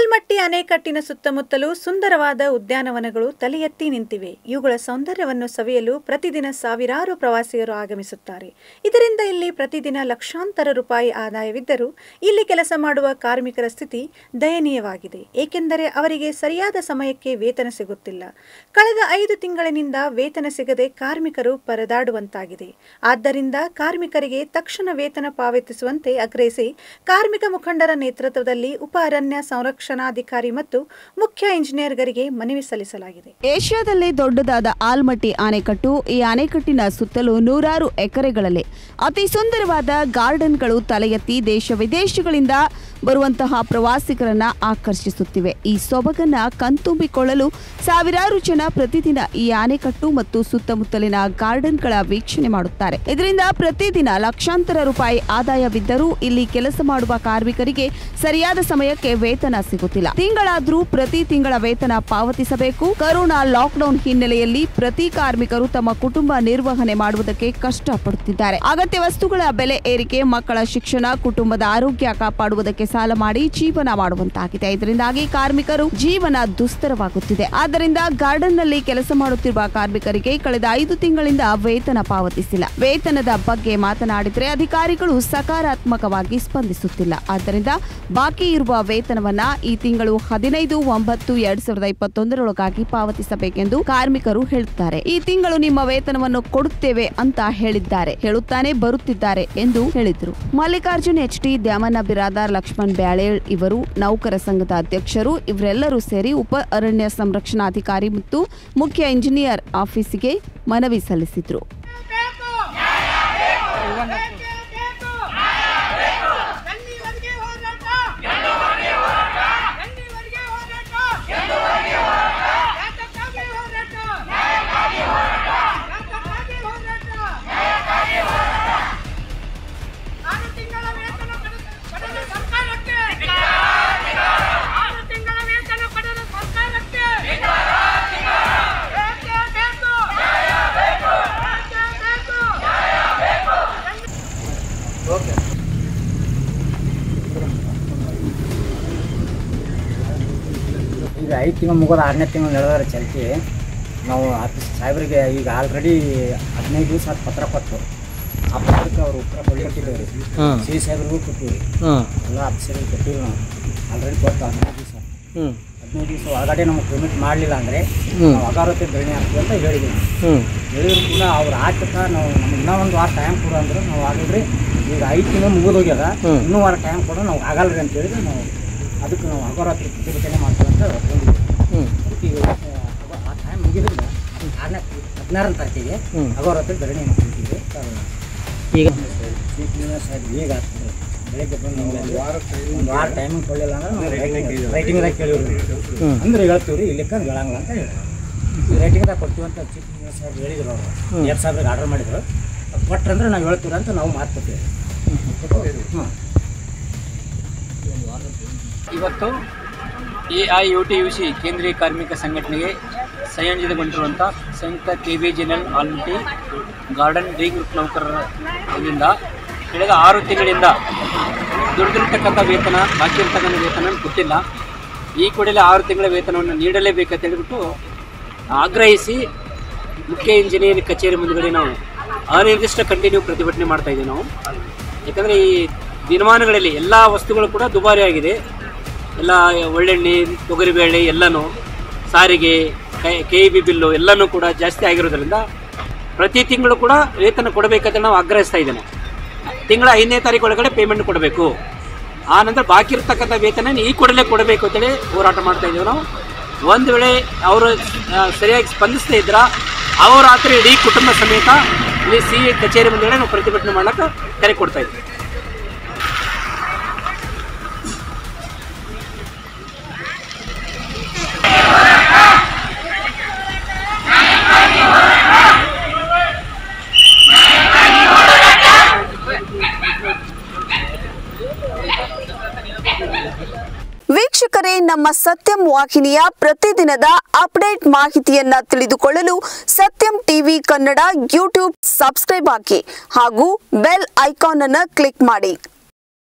ಆಲ್ಮಟ್ಟಿ ಅಣೆಕಟ್ಟಿನ ಸುತ್ತಮುತ್ತಲೂ ಸುಂದರವಾದ ಉದ್ಯಾನವನಗಳು ತಲೆ ಎತ್ತಿ ನಿಂತಿವೆ ಇವುಗಳ ಸೌಂದರ್ಯವನ್ನು ಸವಿಯಲು ಪ್ರತಿದಿನ ಸಾವಿರಾರು ಪ್ರವಾಸಿಗರು ಆಗಮಿಸುತ್ತಾರೆ ಇದರಿಂದ ಇಲ್ಲಿ ಪ್ರತಿದಿನ ಲಕ್ಷಾಂತರ ರೂಪಾಯಿ ಆದಾಯವಿದ್ದರೂ ಇಲ್ಲಿ ಕೆಲಸ ಮಾಡುವ ಕಾರ್ಮಿಕರ ಸ್ಥಿತಿ ದಯನೀಯವಾಗಿದೆ ಏಕೆಂದರೆ ಅವರಿಗೆ ಸರಿಯಾದ ಸಮಯಕ್ಕೆ ವೇತನ ಸಿಗುತ್ತಿಲ್ಲ ಕಳೆದ ಐದು ತಿಂಗಳಿನಿಂದ ವೇತನ ಸಿಗದೆ ಕಾರ್ಮಿಕರು ಪರದಾಡುವಂತಾಗಿದೆ ಆದ್ದರಿಂದ ಕಾರ್ಮಿಕರಿಗೆ ತಕ್ಷಣ ವೇತನ ಪಾವತಿಸುವಂತೆ ಆಗ್ರಹಿಸಿ ಕಾರ್ಮಿಕ ಮುಖಂಡರ ನೇತೃತ್ವದಲ್ಲಿ ಉಪ ಅರಣ್ಯ ಸಂರಕ್ಷಣಾಧಿಕಾರಿ ಮತ್ತು ಮುಖ್ಯ ಇಂಜಿನಿಯರ್ಗಳಿಗೆ ಮನವಿ ಸಲ್ಲಿಸಲಾಗಿದೆ ಏಷ್ಯಾದಲ್ಲೇ ದೊಡ್ಡದಾದ ಆಲ್ಮಟ್ಟಿ ಆಣೆಕಟ್ಟು ಈ ಅಣೆಕಟ್ಟಿನ ಸುತ್ತಲೂ ನೂರಾರು ಎಕರೆಗಳಲ್ಲಿ ಅತಿ ಸುಂದರವಾದ ಗಾರ್ಡನ್ಗಳು ತಲೆ ಎತ್ತಿ ದೇಶ ವಿದೇಶಗಳಿಂದ ಬರುವಂತಹ ಪ್ರವಾಸಿಗರನ್ನ ಆಕರ್ಷಿಸುತ್ತಿವೆ ಈ ಸೊಬಗನ್ನ ಕಣ್ತುಂಬಿಕೊಳ್ಳಲು ಸಾವಿರಾರು ಜನ ಪ್ರತಿದಿನ ಈ ಆಣೆಕಟ್ಟು ಮತ್ತು ಸುತ್ತಮುತ್ತಲಿನ ಗಾರ್ಡನ್ಗಳ ವೀಕ್ಷಣೆ ಮಾಡುತ್ತಾರೆ ಇದರಿಂದ ಪ್ರತಿದಿನ ಲಕ್ಷಾಂತರ ರೂಪಾಯಿ ಆದಾಯವಿದ್ದರೂ ಇಲ್ಲಿ ಕೆಲಸ ಮಾಡುವ ಕಾರ್ಮಿಕರಿಗೆ ಸರಿಯಾದ ಸಮಯಕ್ಕೆ ವೇತನ ಸಿಗುತ್ತಿಲ್ಲ ತಿಂಗಳಾದ್ರೂ ಪ್ರತಿ ತಿಂಗಳ ವೇತನ ಪಾವತಿಸಬೇಕು ಕರೋನಾ ಲಾಕ್ಡೌನ್ ಹಿನ್ನೆಲೆಯಲ್ಲಿ ಪ್ರತಿ ಕಾರ್ಮಿಕರು ತಮ್ಮ ಕುಟುಂಬ ನಿರ್ವಹಣೆ ಮಾಡುವುದಕ್ಕೆ ಕಷ್ಟಪಡುತ್ತಿದ್ದಾರೆ ಅಗತ್ಯ ವಸ್ತುಗಳ ಬೆಲೆ ಏರಿಕೆ ಮಕ್ಕಳ ಶಿಕ್ಷಣ ಕುಟುಂಬದ ಆರೋಗ್ಯ ಕಾಪಾಡುವುದಕ್ಕೆ ಸಾಲ ಮಾಡಿ ಜೀವನ ಮಾಡುವಂತಾಗಿದೆ ಇದರಿಂದಾಗಿ ಕಾರ್ಮಿಕರು ಜೀವನ ದುಸ್ತರವಾಗುತ್ತಿದೆ ಆದ್ದರಿಂದ ಗಾರ್ಡನ್ ನಲ್ಲಿ ಕೆಲಸ ಮಾಡುತ್ತಿರುವ ಕಾರ್ಮಿಕರಿಗೆ ಕಳೆದ ಐದು ತಿಂಗಳಿಂದ ವೇತನ ಪಾವತಿಸಿಲ್ಲ ವೇತನದ ಬಗ್ಗೆ ಮಾತನಾಡಿದರೆ ಅಧಿಕಾರಿಗಳು ಸಕಾರಾತ್ಮಕವಾಗಿ ಸ್ಪಂದಿಸುತ್ತಿಲ್ಲ ಆದ್ದರಿಂದ ಬಾಕಿ ಇರುವ ವೇತನವನ್ನ ಈ ತಿಂಗಳು ಹದಿನೈದು ಒಂಬತ್ತು ಎರಡ್ ಸಾವಿರದ ಇಪ್ಪತ್ತೊಂದರೊಳಗಾಗಿ ಪಾವತಿಸಬೇಕೆಂದು ಕಾರ್ಮಿಕರು ಹೇಳುತ್ತಾರೆ ಈ ತಿಂಗಳು ನಿಮ್ಮ ವೇತನವನ್ನು ಕೊಡುತ್ತೇವೆ ಅಂತ ಹೇಳಿದ್ದಾರೆ ಹೇಳುತ್ತಾನೆ ಬರುತ್ತಿದ್ದಾರೆ ಎಂದು ಹೇಳಿದ್ರು ಮಲ್ಲಿಕಾರ್ಜುನ್ ಎಚ್ ಟಿ ದ್ಯಾಮಣ್ಣ ಬಿರಾದಾರ್ ಲಕ್ಷ್ಮಣ್ ಬ್ಯಾಳೇಳ್ ಇವರು ನೌಕರ ಸಂಘದ ಅಧ್ಯಕ್ಷರು ಇವರೆಲ್ಲರೂ ಸೇರಿ ಉಪ ಅರಣ್ಯ ಸಂರಕ್ಷಣಾಧಿಕಾರಿ ಮತ್ತು ಮುಖ್ಯ ಇಂಜಿನಿಯರ್ ಆಫೀಸಿಗೆ ಮನವಿ ಸಲ್ಲಿಸಿದ್ರು ಗಣ್ಣಿವರಿಗೆ ಹೋರಾಟ ಗಣ್ಣಿವರಿಗೆ ಹೋರಾಟ ಯಾತಕ್ಕಾಗಿ ಹೋರಾಟ ಯಾತಕ್ಕಾಗಿ ಹೋರಾಟ ಆರು ತಿಂಗಳ ವೇತನ ಪಡೆದ- ಪಡೆದ ಸರ್ಕಾರಕ್ಕೆ ಆರು ತಿಂಗಳ ವೇತನ ಪಡೆದ ಸರ್ಕಾರಕ್ಕೆ ಬೇಕೇ ಬೇಕು ಬೇಕೇ ಬೇಕು ಈಗ ಐದು ತಿಂಗಳು ಮುಗೋದು ಆರನೇ ತಿಂಗಳು ನಡೆದಾರೆ ಚಲ್ತಿ ನಾವು ಆಫೀಸ್ ಸಾಹೇಬರಿಗೆ ಈಗ ಆಲ್ರೆಡಿ ಹದಿನೈದು ದಿವಸ ಅದು ಪತ್ರ ಕೊಟ್ಟು ಆ ಪತ್ರಕ್ಕೆ ಅವರು ಉತ್ತರ ಕೊಟ್ಟಿದ್ದೇವೆ ರೀ ಸಿ ಸಾಹೇಬ್ರಿಗೂ ಕೊಟ್ಟಿವಿ ಎಲ್ಲ ಆಫೀಸರಿಗೆ ಕೊಟ್ಟಿವಿ ನಾವು ಆಲ್ರೆಡಿ ಕೊಟ್ಟು ಹದಿನೈದು ದಿವಸ ಹದಿನೈದು ದಿವಸ ಒಳಗಡೆ ನಮಗೆ ಪೇಮೆಂಟ್ ಮಾಡಲಿಲ್ಲ ಅಂದರೆ ನಾವು ಅಗಾರತೆ ಧರಣಿ ಆಗ್ತೀವಿ ಅಂತ ಹೇಳಿದ್ವಿ ನಾವು ಹೇಳಿದ್ರು ಕೂಡ ಅವ್ರು ಹಾಕಕ್ಕ ನಾವು ನಮ್ಗೆ ಇನ್ನೂ ಒಂದು ವಾರ ಟೈಮ್ ಕೊಡು ಅಂದ್ರೆ ನಾವು ಆಗಿಲ್ರಿ ಈಗ ಐದು ತಿಂಗಳು ಮುಗಿದೋಗ್ಯದ ಇನ್ನೂ ವಾರ ಟೈಮ್ ಕೊಡು ನಾವು ಆಗಲ್ರಿ ಅಂತ ಹೇಳಿದ್ರೆ ನಾವು ಅದಕ್ಕೆ ನಾವು ಅಗೋರಾತ್ರಿ ಪ್ರತಿಭಟನೆ ಮಾಡ್ತೀವಿ ಅಂತ ಒಪ್ಕೊಂಡಿದ್ವಿ ಅದಕ್ಕೆ ಈಗ ಅವ- ಆ ಟೈಮ್ ಮುಗಿದ್ರಿಂದ ಆರನೇ ಹದಿನಾರನೇ ತಾರೀಕಿಗೆ ಅಗೋರಾತ್ರಿ ಧರಣಿ ಮಾಡ್ತಿದ್ದೀವಿ ಈಗ ಚೀಫ್ ಮಿನಿಸ್ಟರ್ ಸಾಹೇಬ್ ಈಗ ಆಗ್ತದೆ ಬೆಳಗ್ಗೆ ಬಂದು ನಾವು ಒಂದು ವಾರ ಟೈಮಿಂಗ್ ಕೊಡಲಿಲ್ಲ ಅಂದ್ರೆ ನಾವು ರೈಟಿಂಗ್ದಾಗ ಕೇಳಿವ್ರಿ ಅಂದ್ರೆ ಹೇಳ್ತೀವಿ ರೀ ಇಲ್ಲಿಕ್ಕ ಹೇಳಂಗಿಲ್ಲ ಅಂತ ಹೇಳಿ ರೈಟಿಂಗ್ದಾಗ ಕೊಡ್ತೀವಿ ಅಂತ ಚೀಫ್ ಮಿನಿಸ್ಟರ್ ಸಾಹೇಬ್ ಹೇಳಿದ್ರು ಅವರು ಎರಡು ಸಾವಿರಕ್ಕೆ ಆರ್ಡರ್ ಮಾಡಿದ್ರು ಅದು ಕೊಟ್ರಂದ್ರೆ ನಾವು ಹೇಳ್ತೀವಿ ಅಂತ ನಾವು ಮಾತು ಕೊಟ್ಟಿವಿ ಹ್ಞೂ ಇವತ್ತು A I U T U C ಕೇಂದ್ರೀಯ ಕಾರ್ಮಿಕ ಸಂಘಟನೆಗೆ ಸಂಯೋಜಿತಗೊಂಡಿರುವಂಥ ಸಂಯುಕ್ತ K B J N L Almatti garden D group ನೌಕರರ ಇದರಿಂದ ಕಳೆದ ಆರು ತಿಂಗಳಿಂದ ದುಡಿದಿರ್ತಕ್ಕಂಥ ವೇತನ ಬಾಕಿ ಇರ್ತಕ್ಕಂಥ ವೇತನ ಕೊಟ್ಟಿಲ್ಲ ಈ ಕೂಡಲೇ ಆರು ತಿಂಗಳ ವೇತನವನ್ನು ನೀಡಲೇಬೇಕಂತ ಹೇಳಿಬಿಟ್ಟು ಆಗ್ರಹಿಸಿ ಮುಖ್ಯ ಇಂಜಿನಿಯರ್ ಕಚೇರಿ ಮುಂದುಗಡೆ ನಾವು ಅನಿರ್ದಿಷ್ಟ ಕಂಟಿನ್ಯೂ ಪ್ರತಿಭಟನೆ ಮಾಡ್ತಾ ಇದ್ದೀವಿ ನಾವು ಯಾಕಂದರೆ ಈ ದಿನಮಾನಗಳಲ್ಲಿ ಎಲ್ಲ ವಸ್ತುಗಳು ಕೂಡ ದುಬಾರಿ ಆಗಿದೆ ಎಲ್ಲ ಒಳ್ಳೆಣ್ಣೆ ತೊಗರಿಬೇಳೆ ಎಲ್ಲನೂ ಸಾರಿಗೆ ಕೆ ಇ ಬಿ ಬಿಲ್ಲು ಎಲ್ಲನೂ ಕೂಡ ಜಾಸ್ತಿ ಆಗಿರೋದ್ರಿಂದ ಪ್ರತಿ ತಿಂಗಳು ಕೂಡ ವೇತನ ಕೊಡಬೇಕಂತ ನಾವು ಆಗ್ರಹಿಸ್ತಾ ಇದ್ದೇನೆ ತಿಂಗಳ ಐದನೇ ತಾರೀಕು ಒಳಗಡೆ ಪೇಮೆಂಟ್ ಕೊಡಬೇಕು ಆ ನಂತರ ಬಾಕಿ ಇರ್ತಕ್ಕಂಥ ವೇತನ ಈ ಕೂಡಲೇ ಕೊಡಬೇಕು ಅಂತೇಳಿ ಹೋರಾಟ ಮಾಡ್ತಾ ಇದ್ದೀವಿ ನಾವು ಒಂದು ವೇಳೆ ಅವರು ಆ, ಸರಿಯಾಗಿ ಸ್ಪಂದಿಸದೇ ಇದ್ರ ಅವ್ರ ರಾತ್ರಿ ಇಡೀ ಕುಟುಂಬ ಸಮೇತ ಇಲ್ಲಿ ಸಿ ಕಚೇರಿ ಮುಂದೆ ನಾವು ಪ್ರತಿಭಟನೆ ಮಾಡಕ್ಕೆ ಕರೆ ಕೊಡ್ತಾ ಇದ್ದೀವಿ ವೀಕ್ಷಕರೇ ನಮ್ಮ ಸತ್ಯಂ ವಾಹಿನಿಯ ಪ್ರತಿದಿನದ ಅಪ್ಡೇಟ್ ಮಾಹಿತಿಯನ್ನ ತಿಳಿದುಕೊಳ್ಳಲು Satyam TV Kannada YouTube subscribe ಹಾಕಿ ಹಾಗೂ ಬೆಲ್ ಐಕಾನ್ ಅನ್ನು ಕ್ಲಿಕ್ ಮಾಡಿ